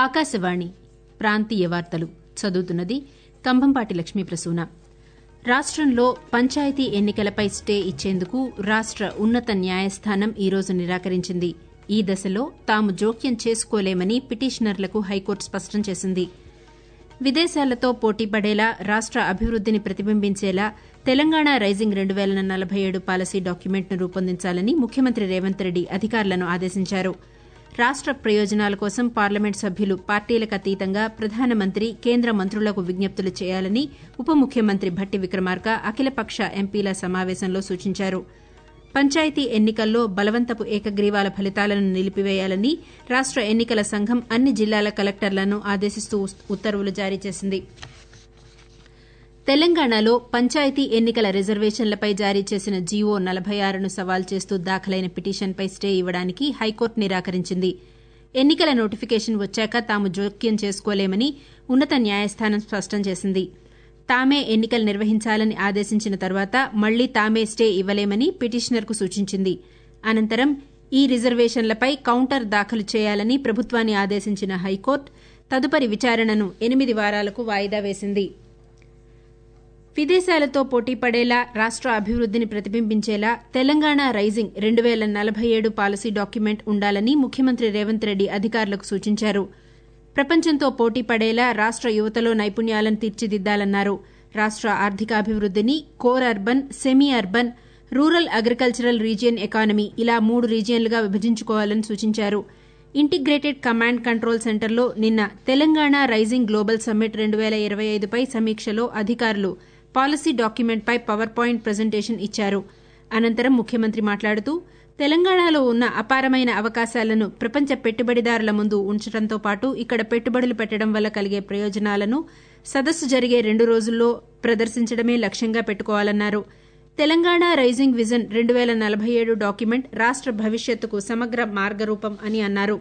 ఆకాశవాణి ప్రాంతీయ వార్తలు చదువుతున్నది కంభంపాటి లక్ష్మీ ప్రసూన రాష్టంలో పంచాయతీ ఎన్నికలపై స్టే ఇచ్చేందుకు రాష్ట ఉన్నత న్యాయస్థానం ఈరోజు నిరాకరించింది ఈ దశలో తాము జోక్యం చేసుకోలేమని పిటిషనర్లకు హైకోర్టు స్పష్టం చేసింది విదేశాలతో పోటీపడేలా రాష్ట అభివృద్దిని ప్రతిబింబించేలా తెలంగాణ రైజింగ్ రెండు పేల నలభై ఏడు పాలసీ డాక్యుమెంట్ను రూపొందించాలని ముఖ్యమంత్రి రేవంత్ రెడ్డి అధికారులను ఆదేశించారు రాష్ట ప్రయోజనాల కోసం పార్లమెంట్ సభ్యులు పార్టీలకు అతీతంగా ప్రధానమంత్రి కేంద్ర మంత్రులకు విజ్ఞప్తులు చేయాలని ఉప ముఖ్యమంత్రి భట్టి విక్రమార్క అఖిలపక్ష ఎంపీల సమావేశంలో సూచించారు పంచాయతీ ఎన్నికల్లో బలవంతపు ఏకగ్రీవాల ఫలితాలను నిలిపివేయాలని రాష్ట ఎన్నికల సంఘం అన్ని జిల్లాల కలెక్టర్లను ఆదేశిస్తూ ఉత్తర్వులు జారీ చేసింది తెలంగాణలో పంచాయతీ ఎన్నికల రిజర్వేషన్లపై జారీ చేసిన జీవో నలభై ఆరును సవాల్ చేస్తూ దాఖలైన పిటిషన్పై స్టే ఇవ్వడానికి హైకోర్టు నిరాకరించింది ఎన్నికల నోటిఫికేషన్ వచ్చాక తాము జోక్యం చేసుకోలేమని ఉన్నత న్యాయస్థానం స్పష్టం చేసింది తామే ఎన్నికలు నిర్వహించాలని ఆదేశించిన తర్వాత మళ్లీ తామే స్టే ఇవ్వలేమని పిటిషనర్కు సూచించింది అనంతరం ఈ రిజర్వేషన్లపై కౌంటర్ దాఖలు చేయాలని ప్రభుత్వాన్ని ఆదేశించిన హైకోర్టు తదుపరి విచారణను ఎనిమిది వారాలకు వాయిదా వేసింది విదేశాలతో పోటీపడేలా రాష్ట అభివృద్దిని ప్రతిబింబించేలా తెలంగాణ రైజింగ్ రెండు పేల నలభై ఏడు పాలసీ డాక్యుమెంట్ ఉండాలని ముఖ్యమంత్రి రేవంత్ రెడ్డి అధికారులకు సూచించారు ప్రపంచంతో పోటీపడేలా రాష్ట యువతలో నైపుణ్యాలను తీర్చిదిద్దాలన్నారు రాష్ట ఆర్థికాభివృద్దిని core urban semi urban rural agricultural region economy ఇలా మూడు రీజియన్లుగా విభజించుకోవాలని సూచించారు ఇంటిగ్రేటెడ్ కమాండ్ కంట్రోల్ సెంటర్లో నిన్న తెలంగాణ రైజింగ్ గ్లోబల్ సమ్మిట్ రెండు పేల ఇరవై ఐదుపై సమీక్షలో అధికారులు పాలసీ డాక్యుమెంట్పై పవర్ పాయింట్ ప్రజెంటేషన్ ఇచ్చారు అనంతరం ముఖ్యమంత్రి మాట్లాడుతూ తెలంగాణలో ఉన్న అపారమైన అవకాశాలను ప్రపంచ పెట్టుబడిదారుల ముందు ఉంచడంతో పాటు ఇక్కడ పెట్టుబడులు పెట్టడం వల్ల కలిగే ప్రయోజనాలను సదస్సు జరిగే రెండు రోజుల్లో ప్రదర్శించడమే లక్ష్యంగా పెట్టుకోవాలన్నారు తెలంగాణ రైజింగ్ విజన్ రెండు పేల నలభై ఏడు డాక్యుమెంట్ రాష్ట భవిష్యత్తుకు సమగ్ర మార్గరూపం అని అన్నారు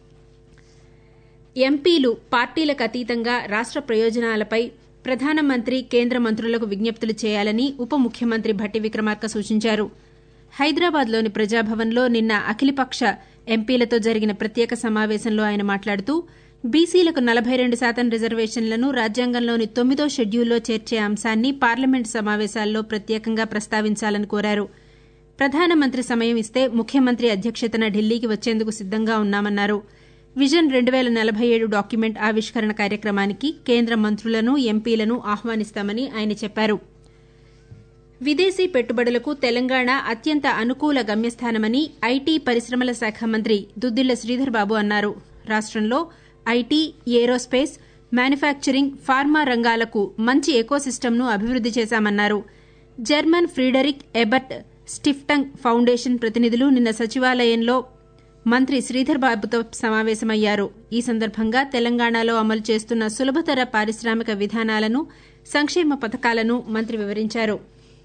ఎంపీలు పార్టీలకు అతీతంగా రాష్ట ప్రయోజనాలపై ప్రధానమంత్రి కేంద్ర మంత్రులకు విజ్ఞప్తులు చేయాలని ఉప ముఖ్యమంత్రి భట్టి విక్రమార్క సూచించారు హైదరాబాద్లోని ప్రజాభవన్లో నిన్న అఖిలపక్ష ఎంపీలతో జరిగిన ప్రత్యేక సమావేశంలో ఆయన మాట్లాడుతూ బీసీలకు నలభై రెండు శాతం రిజర్వేషన్లను రాజ్యాంగంలోని తొమ్మిదో షెడ్యూల్లో చేర్చే అంశాన్ని పార్లమెంటు సమావేశాల్లో ప్రత్యేకంగా ప్రస్తావించాలని కోరారు ప్రధానమంత్రి సమయం ఇస్తే ముఖ్యమంత్రి అధ్యక్షతన ఢిల్లీకి వచ్చేందుకు సిద్దంగా ఉన్నామన్నారు విజన్ రెండు పేల నలభై ఏడు డాక్యుమెంట్ ఆవిష్కరణ కార్యక్రమానికి కేంద్ర మంత్రులను ఎంపీలను ఆహ్వానిస్తామని ఆయన చెప్పారు విదేశీ పెట్టుబడులకు తెలంగాణ అత్యంత అనుకూల గమ్యస్థానమని ఐటీ పరిశ్రమల శాఖ మంత్రి దుద్దిళ్ల శ్రీధర్ బాబు అన్నారు రాష్టంలో ఐటీ ఏరోస్పేస్ మ్యానుఫ్యాక్చరింగ్ ఫార్మా రంగాలకు మంచి ఎకోసిస్టమ్ను అభివృద్ది చేశామన్నారు జర్మన్ ఫ్రీడరిక్ ఎబర్ట్ స్టిఫ్టంగ్ ఫౌండేషన్ ప్రతినిధులు నిన్న సచివాలయంలో మంత్రి శ్రీధర్ బాబుతో సమావేశమయ్యారు ఈ సందర్భంగా తెలంగాణలో అమలు చేస్తున్న సులభతర పారిశ్రామిక విధానాలను సంక్షేమ పథకాలను మంత్రి వివరించారు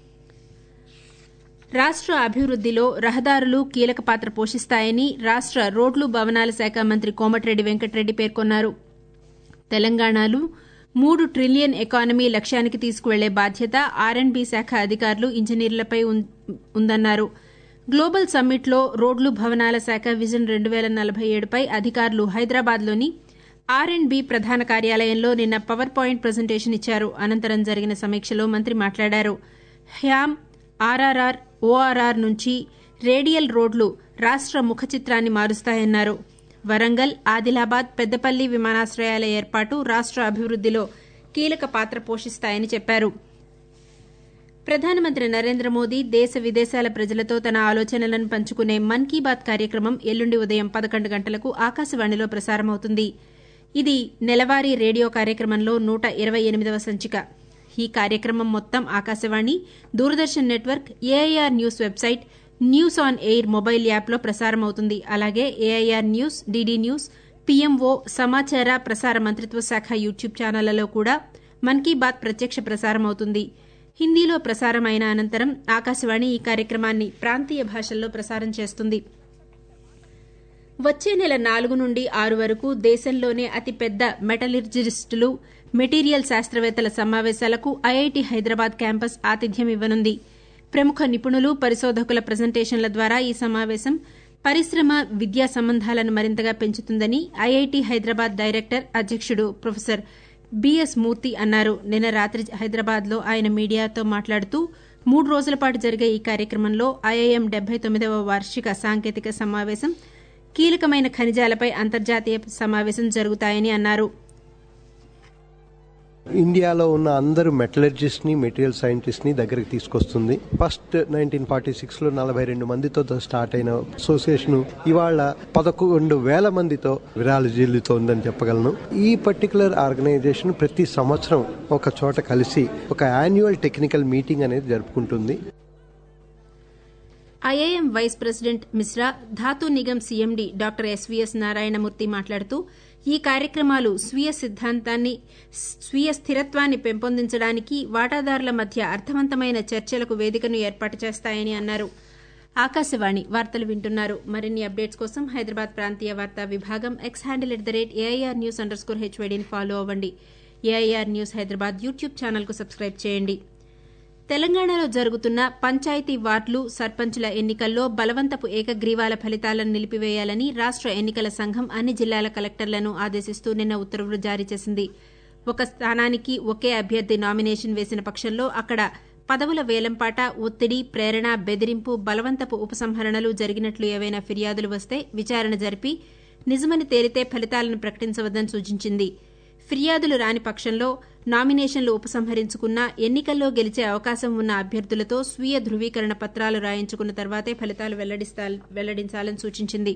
రాష్ట అభివృద్దిలో రహదారులు కీలక పాత్ర పోషిస్తాయని రాష్ట రోడ్లు భవనాల శాఖ మంత్రి కోమటిరెడ్డి వెంకటరెడ్డి పేర్కొన్నారు తెలంగాణలో మూడు ట్రిలియన్ ఎకానమీ లక్ష్యానికి తీసుకువెళ్లే బాధ్యత ఆర్ఎండ్బీ శాఖ అధికారులు ఇంజనీర్లపై ఉందన్నారు గ్లోబల్ సమ్మిట్లో రోడ్లు భవనాల శాఖ విజన్ రెండు పేల నలభై ఏడుపై అధికారులు హైదరాబాద్లోని ఆర్ఎండ్బీ ప్రధాన కార్యాలయంలో నిన్న పవర్ పాయింట్ ప్రజెంటేషన్ ఇచ్చారు అనంతరం జరిగిన సమీక్షలో మంత్రి మాట్లాడారు హ్యామ్ ఆర్ఆర్ఆర్ ఓఆర్ఆర్ నుంచి రేడియల్ రోడ్లు రాష్ట ముఖ చిత్రాన్ని మారుస్తాయన్నారు వరంగల్ ఆదిలాబాద్ పెద్దపల్లి విమానాశ్రయాల ఏర్పాటు రాష్ట అభివృద్దిలో కీలక పాత్ర పోషిస్తాయని చెప్పారు ప్రధానమంత్రి నరేంద్ర మోదీ దేశ విదేశాల ప్రజలతో తన ఆలోచనలను పంచుకునే మన్ కీ బాత్ కార్యక్రమం ఎల్లుండి ఉదయం పదకొండు గంటలకు ఆకాశవాణిలో ప్రసారమవుతుంది ఇది నెలవారీ రేడియో కార్యక్రమంలో నూట ఇరవై ఎనిమిదవ సంచిక ఈ కార్యక్రమం మొత్తం Akashvani Doordarshan network AIR news website news on air mobile యాప్లో ప్రసారమవుతుంది అలాగే AIR news DD news PMO సమాచార ప్రసార మంత్రిత్వ శాఖ యూట్యూబ్ ఛానళ్లలో కూడా మన్ కీ బాత్ ప్రత్యక్ష ప్రసారమవుతుంది హిందీలో ప్రసారం అయిన అనంతరం ఆకాశవాణి ఈ కార్యక్రమాన్ని ప్రాంతీయ భాషల్లో ప్రసారం చేస్తుంది వచ్చే నెల నాలుగు నుండి ఆరు వరకు దేశంలోనే అతిపెద్ద మెటలర్జిస్టులు మెటీరియల్ శాస్త్రవేత్తల సమావేశాలకు ఐఐటి హైదరాబాద్ క్యాంపస్ ఆతిథ్యం ఇవ్వనుంది ప్రముఖ నిపుణులు పరిశోధకుల ప్రజెంటేషన్ల ద్వారా ఈ సమావేశం పరిశ్రమ విద్యా సంబంధాలను మరింతగా పెంచుతుందని ఐఐటి హైదరాబాద్ డైరెక్టర్ అధ్యక్షుడు ప్రొఫెసర్ బీఎస్ మూర్తి అన్నారు నిన్న రాత్రి హైదరాబాద్లో ఆయన మీడియాతో మాట్లాడుతూ మూడు రోజుల పాటు జరిగే ఈ కార్యక్రమంలో ఐఐఎం డెబ్బై తొమ్మిదవ వార్షిక సాంకేతిక సమావేశం కీలకమైన ఖనిజాలపై అంతర్జాతీయ సమావేశం జరుగుతాయని అన్నారు ఇండియాలో ఉన్న అందరు మెటలర్జిస్ట్ ని మెటీరియల్ సైంటిస్ట్ ని దగ్గరికి తీసుకొస్తుంది ఫస్ట్ నైన్టీన్ ఫార్టీ సిక్స్ లో నలభై రెండు మందితో స్టార్ట్ అయిన అసోసియేషన్ ఇవాళ పదకొండు వేల మందితో విరాళజీలుతోందని చెప్పగలను ఈ పర్టికులర్ ఆర్గనైజేషన్ ప్రతి సంవత్సరం ఒక చోట కలిసి ఒక యాన్యువల్ టెక్నికల్ మీటింగ్ అనేది జరుపుకుంటుంది IIM vice president Mishra Dhatu Nigam CMD doctor SVS Narayanamurthy మాట్లాడుతూ ఈ కార్యక్రమాలు స్వీయ సిద్ధాంతాన్ని స్వీయ స్థిరత్వాన్ని పెంపొందించడానికి వాటాదారుల మధ్య అర్థవంతమైన చర్చలకు వేదికను ఏర్పాటు చేస్తాయని అన్నారు ఆకాశవాణి వార్తలు వింటున్నారు మరిన్ని అప్డేట్స్ కోసం హైదరాబాద్ ప్రాంతీయ వార్తా విభాగం X handle at the rate AIR news under score హెచ్వైడీని ఫాలో అవ్వండి ఏఐఆర్ న్యూస్ హైదరాబాద్ యూట్యూబ్ ఛానల్కు సబ్స్క్రైబ్ చేయండి తెలంగాణలో జరుగుతున్న పంచాయతీ వార్డులు సర్పంచుల ఎన్నికల్లో బలవంతపు ఏకగ్రీవాల ఫలితాలను నిలిపివేయాలని రాష్ట ఎన్నికల సంఘం అన్ని జిల్లాల కలెక్టర్లను ఆదేశిస్తూ నిన్న ఉత్తర్వులు జారీ చేసింది ఒక స్థానానికి ఒకే అభ్యర్థి నామినేషన్ వేసిన పక్షంలో అక్కడ పదవుల వేలంపాట ఒత్తిడి ప్రేరణ బెదిరింపు బలవంతపు ఉపసంహరణలు జరిగినట్లు ఏవైనా ఫిర్యాదులు వస్తే విచారణ జరిపి నిజమని తేలితే ఫలితాలను ప్రకటించవద్దని సూచించింది ఫిర్యాదులు రాని పక్షంలో నామినేషన్లు ఉపసంహరించుకున్న ఎన్నికల్లో గెలిచే అవకాశం ఉన్న అభ్యర్థులతో స్వీయ ధృవీకరణ పత్రాలు రాయించుకున్న తర్వాతే ఫలితాలు వెల్లడించాలని సూచించింది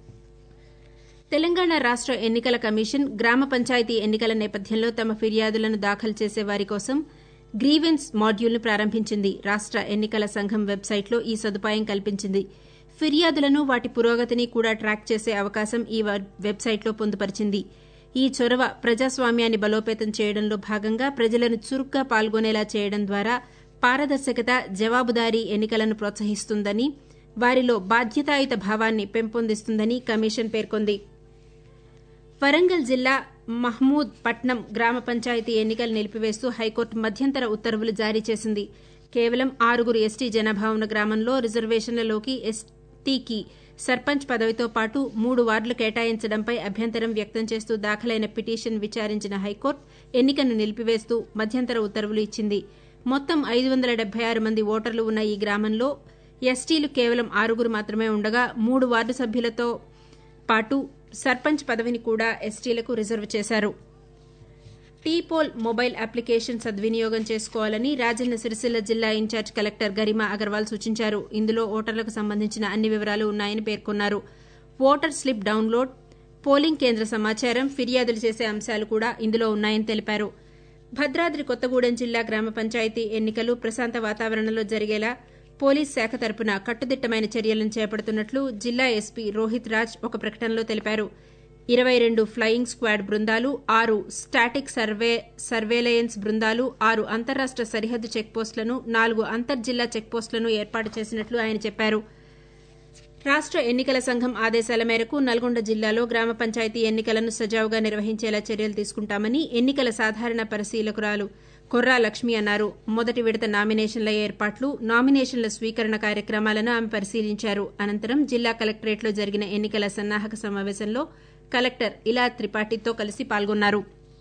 తెలంగాణ రాష్ట ఎన్నికల కమిషన్ గ్రామ పంచాయతీ ఎన్నికల నేపథ్యంలో తమ ఫిర్యాదులను దాఖలు చేసే వారి కోసం గ్రీవెన్స్ మాడ్యూల్ను ప్రారంభించింది రాష్ట ఎన్నికల సంఘం వెబ్సైట్లో ఈ సదుపాయం కల్పించింది ఫిర్యాదులను వాటి పురోగతిని కూడా ట్రాక్ చేసే అవకాశం ఈ వెబ్సైట్లో పొందుపరిచింది ఈ చొరవ ప్రజాస్వామ్యాన్ని బలోపేతం చేయడంలో భాగంగా ప్రజలను చురుగ్గా పాల్గొనేలా చేయడం ద్వారా పారదర్శకత జవాబుదారీ ఎన్నికలను ప్రోత్సహిస్తుందని వారిలో బాధ్యతాయుత భావాన్ని పెంపొందిస్తుందని కమిషన్ పేర్కొంది వరంగల్ జిల్లా మహ్మూద్ పట్నం గ్రామ పంచాయతీ ఎన్నికలు నిలిపివేస్తూ హైకోర్టు మధ్యంతర ఉత్తర్వులు జారీ చేసింది కేవలం ఆరుగురు ఎస్టీ జనాభా ఉన్న గ్రామంలో రిజర్వేషన్లలోకి ఎస్టీకి సర్పంచ్ పదవితో పాటు మూడు వార్డులు కేటాయించడంపై అభ్యంతరం వ్యక్తం చేస్తూ దాఖలైన పిటిషన్ విచారించిన హైకోర్టు ఎన్నికను నిలిపివేస్తూ మధ్యంతర ఉత్తర్వులు ఇచ్చింది మొత్తం ఐదు వందల డెబ్బై ఆరు మంది ఓటర్లు ఉన్న ఈ గ్రామంలో ఎస్టీలు కేవలం ఆరుగురు మాత్రమే ఉండగా మూడు వార్డు సభ్యులతో పాటు సర్పంచ్ పదవిని కూడా ఎస్టీలకు రిజర్వ్ చేశారు టీపోల్ మొబైల్ అప్లికేషన్ సద్వినియోగం చేసుకోవాలని రాజన్న సిరిసిల్ల జిల్లా ఇన్ఛార్జ్ కలెక్టర్ గరిమా అగర్వాల్ సూచించారు ఇందులో ఓటర్లకు సంబంధించిన అన్ని వివరాలు ఉన్నాయని పేర్కొన్నారు ఓటర్ స్లిప్ డౌన్లోడ్ పోలింగ్ కేంద్ర సమాచారం ఫిర్యాదులు చేసే అంశాలు కూడా ఇందులో ఉన్నాయని తెలిపారు భద్రాద్రి కొత్తగూడెం జిల్లా గ్రామ పంచాయతీ ఎన్నికలు ప్రశాంత వాతావరణంలో జరిగేలా పోలీస్ శాఖ తరపున కట్టుదిట్టమైన చర్యలను చేపడుతున్నట్లు జిల్లా ఎస్పీ రోహిత్ రాజ్ ఒక ప్రకటనలో తెలిపారు ఇరవై రెండు ఫ్లయింగ్ స్క్వాడ్ బృందాలు ఆరు స్టాటిక్ సర్వే సర్వేలయన్స్ బృందాలు ఆరు అంతర్రాష్ట సరిహద్దు చెక్పోస్టులను నాలుగు అంతర్జిల్లా చెక్పోస్టులను ఏర్పాటు చేసినట్లు ఆయన చెప్పారు రాష్ట ఎన్నికల సంఘం ఆదేశాల మేరకు నల్గొండ జిల్లాలో గ్రామ పంచాయతీ ఎన్నికలను సజావుగా నిర్వహించేలా చర్యలు తీసుకుంటామని ఎన్నికల సాధారణ పరిశీలకురాలు కొర్రా లక్ష్మి అన్నారు మొదటి విడత నామినేషన్ల ఏర్పాట్లు నామినేషన్ల స్వీకరణ కార్యక్రమాలను ఆమె పరిశీలించారు అనంతరం జిల్లా కలెక్టరేట్లో జరిగిన ఎన్నికల సన్నాహక సమావేశంలో కలెక్టర్ ఇలా త్రిపాఠితో కలిసి పాల్గొన్నారు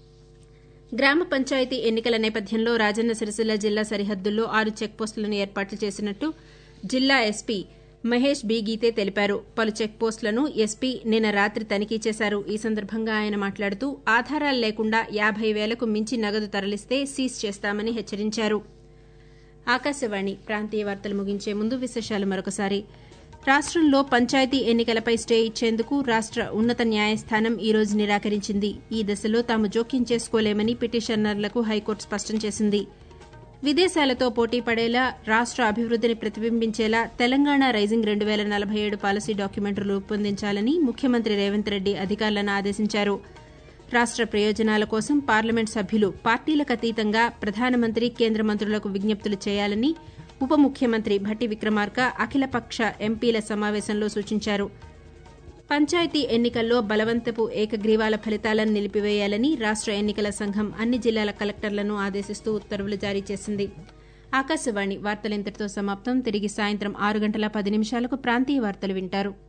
గ్రామ పంచాయతీ ఎన్నికల నేపథ్యంలో రాజన్న సిరిసిల్ల జిల్లా సరిహద్దుల్లో ఆరు చెక్పోస్టులను ఏర్పాట్లు చేసినట్టు జిల్లా ఎస్పీ మహేష్ బి గీతే తెలిపారు పలు చెక్పోస్టులను ఎస్పీ నిన్న రాత్రి తనిఖీ చేశారు ఈ సందర్భంగా ఆయన మాట్లాడుతూ ఆధారాలు లేకుండా యాబై వేలకు మించి నగదు తరలిస్తే సీజ్ చేస్తామని హెచ్చరించారు ఆకాశవాణి ప్రాంతీయ వార్తలు ముగించే ముందు విశేషాలు మరొకసారి రాష్టంలో పంచాయతీ ఎన్నికలపై స్టే ఇచ్చేందుకు రాష్ట ఉన్నత న్యాయస్థానం ఈ రోజు నిరాకరించింది ఈ దశలో తాము జోక్యం చేసుకోలేమని పిటిషనర్లకు హైకోర్టు స్పష్టం చేసింది విదేశాలతో పోటీ పడేలా రాష్ట అభివృద్దిని ప్రతిబింబించేలా తెలంగాణ రైజింగ్ రెండు వేల నలభై ఏడు పాలసీ డాక్యుమెంట్లు రూపొందించాలని ముఖ్యమంత్రి రేవంత్ రెడ్డి అధికారులను ఆదేశించారు రాష్ట ప్రయోజనాల కోసం పార్లమెంట్ సభ్యులు పార్టీలకు అతీతంగా ప్రధానమంత్రి కేంద్ర మంత్రులకు విజ్ఞప్తులు చేయాలని ఉప ముఖ్యమంత్రి భట్టి విక్రమార్క అఖిలపక్ష ఎంపీల సమావేశంలో సూచించారు పంచాయతీ ఎన్నికల్లో బలవంతపు ఏకగ్రీవాల ఫలితాలను నిలిపివేయాలని రాష్ట ఎన్నికల సంఘం అన్ని జిల్లాల కలెక్టర్లను ఆదేశిస్తూ ఉత్తర్వులు జారీ చేసింది ఆకాశవాణి వార్తలింతటితో సమాప్తం తిరిగి సాయంత్రం ఆరు గంటల పది నిమిషాలకు ప్రాంతీయ వార్తలు వింటారు